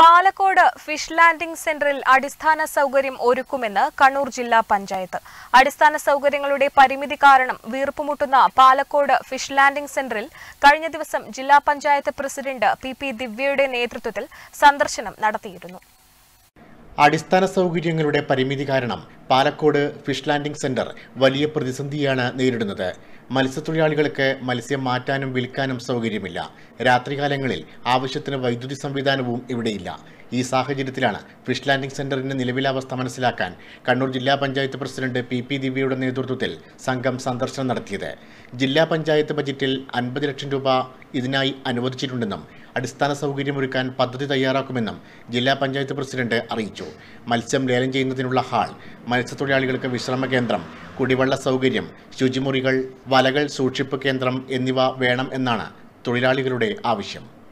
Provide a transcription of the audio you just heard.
Palakkode fish landing സെന്ററിൽ അടിസ്ഥാന സൗകര്യം ഒരുക്കുമെന്ന് കണ്ണൂർ ജില്ലാ പഞ്ചായത്ത് അടിസ്ഥാന സൗകര്യങ്ങളുടെ പരിമിതി കാരണം വീർപ്പുമുട്ടുന്ന പാലക്കോട് ഫിഷ് ലാൻഡിംഗ് സെന്ററിൽ കഴിഞ്ഞ ദിവസം ജില്ലാ പഞ്ചായത്ത് പ്രസിഡന്റ് പി പി ദിവ്യയുടെ നേതൃത്വത്തിൽ സന്ദർശനം നടത്തിയിരുന്നു അടിസ്ഥാന സൗകര്യങ്ങളുടെ പരിമിതി കാരണം പാലക്കോട് ഫിഷ് ലാൻഡിംഗ് സെന്റർ വലിയ പ്രതിസന്ധിയാണ് നേരിടുന്നത് മത്സ്യത്തൊഴിലാളികൾക്ക് മത്സ്യം മാറ്റാനും വിൽക്കാനും സൗകര്യമില്ല രാത്രികാലങ്ങളിൽ ആവശ്യത്തിന് വൈദ്യുതി സംവിധാനവും ഇവിടെയില്ല ഈ സാഹചര്യത്തിലാണ് ഫിഷ് ലാൻഡിംഗ് സെന്ററിന്റെ നിലവിലെ അവസ്ഥ മനസ്സിലാക്കാൻ കണ്ണൂർ ജില്ലാ പഞ്ചായത്ത് പ്രസിഡന്റ് പി പി ദിവ്യയുടെ നേതൃത്വത്തിൽ സംഘം സന്ദർശനം നടത്തിയത് ജില്ലാ പഞ്ചായത്ത് ബജറ്റിൽ അൻപത് ലക്ഷം രൂപ ഇതിനായി അനുവദിച്ചിട്ടുണ്ടെന്നും അടിസ്ഥാന സൗകര്യമൊരുക്കാൻ പദ്ധതി തയ്യാറാക്കുമെന്നും ജില്ലാ പഞ്ചായത്ത് പ്രസിഡന്റ് അറിയിച്ചു മത്സ്യം ലേലം ചെയ്യുന്നതിനുള്ള ഹാൾ മത്സ്യത്തൊഴിലാളികൾക്ക് വിശ്രമ കേന്ദ്രം കുടിവെള്ള സൗകര്യം ശുചിമുറികൾ വലകൾ സൂക്ഷിപ്പ് കേന്ദ്രം എന്നിവ വേണം എന്നാണ് തൊഴിലാളികളുടെ ആവശ്യം